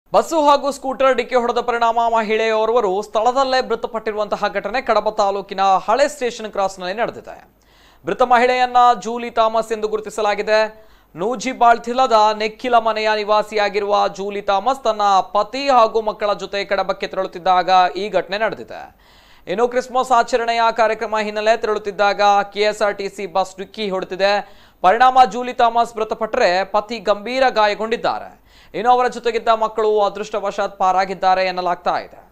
bus ಹಾಗೂ scooter ಡಿಕ್ಕಿ ಹೊಡೆದ ಪರಿಣಾಮ ಮಹಿಳೆಯೋರ್ವರು ಸ್ಥಳದಲ್ಲೇ ಮೃತಪಟ್ಟಿರುವಂತಹ ಘಟನೆ ಕಡಬ ತಾಲೂಕಿನ ಹಳೆ ಸ್ಟೇಷನ್ ಕ್ರಾಸ್ನಲ್ಲಿ ನಡೆದಿದೆ ಮೃತ ಮಹಿಳೆಯನ್ನ ಜೂಲಿ ಥಾಮಸ್ ಎಂದು ಗುರುತಿಸಲಾಗಿದೆ ನೂಜಿಬಾಳ್ತಿಲದ ನೆಕ್ಕಿಲ ಮನೆಯ ನಿವಾಸಿಯಾಗಿರುವ ಜೂಲಿ ಥಾಮಸ್ ತನ್ನ ಪತಿ ಹಾಗೂ ಮಕ್ಕಳ ಜೊತೆ ಕಡಬಕ್ಕೆ ತೆರಳುತ್ತಿದ್ದಾಗ ಈ ಘಟನೆ ನಡೆದಿದೆ ಇನ್ನು ಕ್ರಿಸ್ಮಸ್ ಆಚರಣೆಯ ಕಾರ್ಯಕ್ರಮ ಹಿನ್ನೆಲೆ ತೆರಳುತ್ತಿದ್ದಾಗ ಕೆಎಸ್ಆರ್ಟಿಸಿ ಬಸ್ ಡಿಕ್ಕಿ ಹೊಡೆದಿದೆ ಪರಿಣಾಮ ಜೂಲಿ ಥಾಮಸ್ ಮೃತಪಟ್ಟರೆ ಪತಿ ಗಂಭೀರ ಗಾಯಗೊಂಡಿದ್ದಾರೆ ಇನ್ನು ಅವರ ಜೊತೆಗಿದ್ದ ಮಕ್ಕಳು ಅದೃಷ್ಟವಶಾತ್ ಪಾರಾಗಿದ್ದಾರೆ ಎನ್ನಲಾಗ್ತಾ ಇದೆ